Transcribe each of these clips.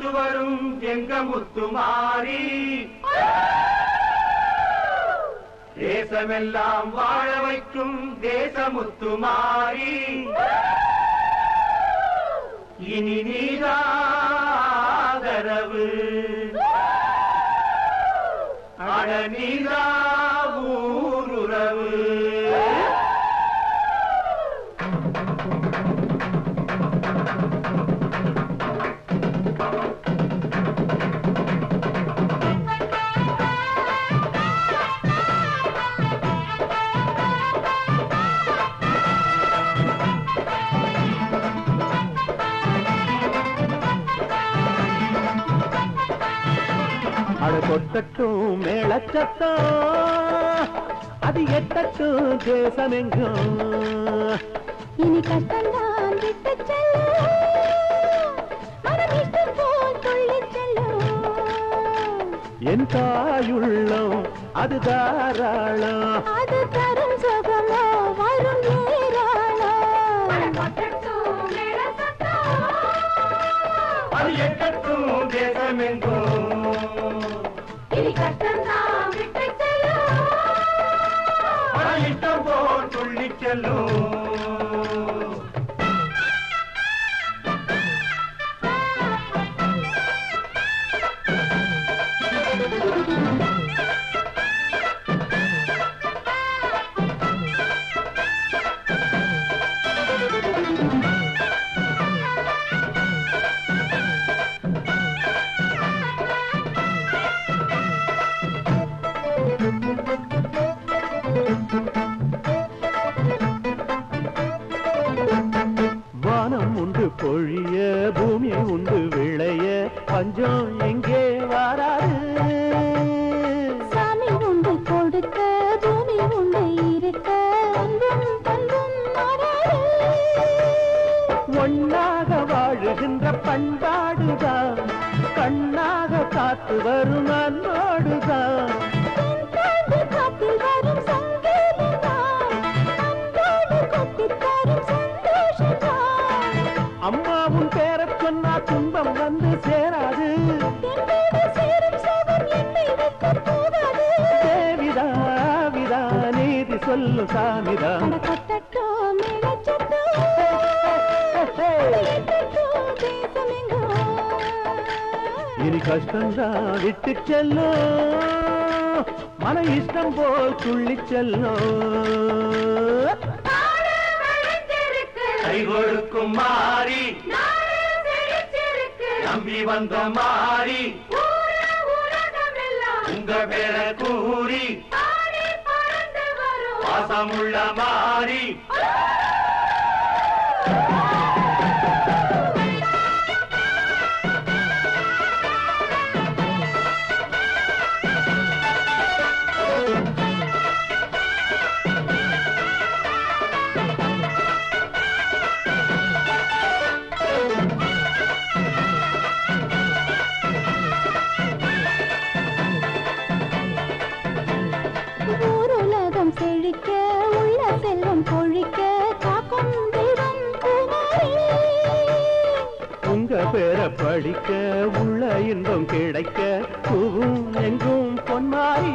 காத்து வரும் எங்க முத்துமாரி தேசமெல்லாம் வாழ வைக்கும் தேசமுத்துமாரி இனி நீராதரவு அட நீரா ஊருறவு அட கொட்டட்டும் மேளச்சத்தம் அது எட்டட்டும் தேசமெங்கும் இனி கஷ்டம்தான் விட்டு செல்லும் மனம் இஷ்டம் போல் துள்ளி செல்லும் என் தாயுள்ளம் அது தாராளம் அது தரும் சுகமோ வரும் ஏராளம் அது எட்டட்டும் தேசமெங்கும் இனி கஷ்டம்தான் விட்டு செல்லும் மன இஷ்டம் போல் துள்ளி செல்லும் வானம் உண்டு பொழிய பூமி உண்டு விளைய பஞ்சம் எங்கே வாராது சாமி உண்டு கொடுக்க பூமி உண்டு இருக்க அன்பும் பண்பும் மாறாது ஒன்னாக வாழுகின்ற பண்பாடுதான் கண்ணாக காத்து வரும் அன்போடுதான் தென்காட்டு காட்டில் வரும் சங்கீதம்தான் அன்போடு கொட்டித் தரும் சந்தோஷம்தான் அம்மாவும் பேரச் சொன்னா துன்பம் வந்து சேராது என்னோடு சேரும் சுகம் என்னை விட்டுப் போகாது. தேவிதா விதா நீதி சொல்லும் சாமிதான் அட கொட்டட்டும் மேளச்சத்தம், எட்டட்டும் தேசமெங்கும். இனி கஷ்டம்தான் விட்டு செல்லும் மன இஷ்டம் போல் துள்ளி செல்லும் நாடு வளர்ந்திருக்கு, கை கொடுக்கும் மாறி நாடு செழிச்சிருக்கு. நம்பி வந்த மாறி ஊரு உலகமெல்லாம் உங்க பேரை கூறி ஆடி பறந்து வரும். பாசமுள்ள மாறி ஊருலகம் செழிக்க உள்ள செல்வம் பொழிக்க காக்கும் தெய்வம் குமாரி உங்க பேரை படிக்க உள்ள இன்பம் கிடைக்க பூவும் எங்கும் பொன்மாரி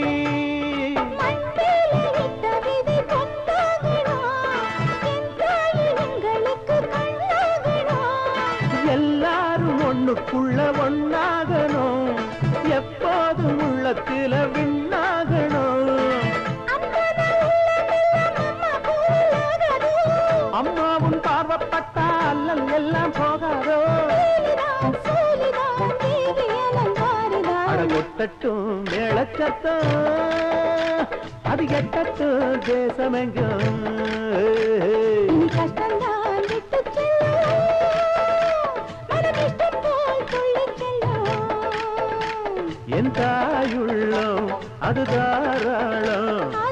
மண்மேலே இட்ட விதை கொண்டாகணும். என் தாயே எங்களுக்கு கண்ணாகணும். எல்லாரும் ஒண்ணுக்குள்ள ஒண்ணாகணும் எப்போதும் உள்ளத்தில விண்ணாகணும் அம்மன உள்ளமெல்லாம் அம்மா போலாகணும். அம்மாவும் பார்வப்பட்டா அல்லல் எல்லாம் போகாதோ சூலிதான், சூலிதான், தேவி அலங்காரிதான். அட கொட்டட்டும் மேளச்சத்தம் அது எட்டட்டும் தேசமெங்கும் இனி கஷ்டம்தான் விட்டுச் செல்லும். மனம் இஷ்டம் போல் துள்ளிச் செல்லும். என் தாயுள்ளம் அது தாராளம்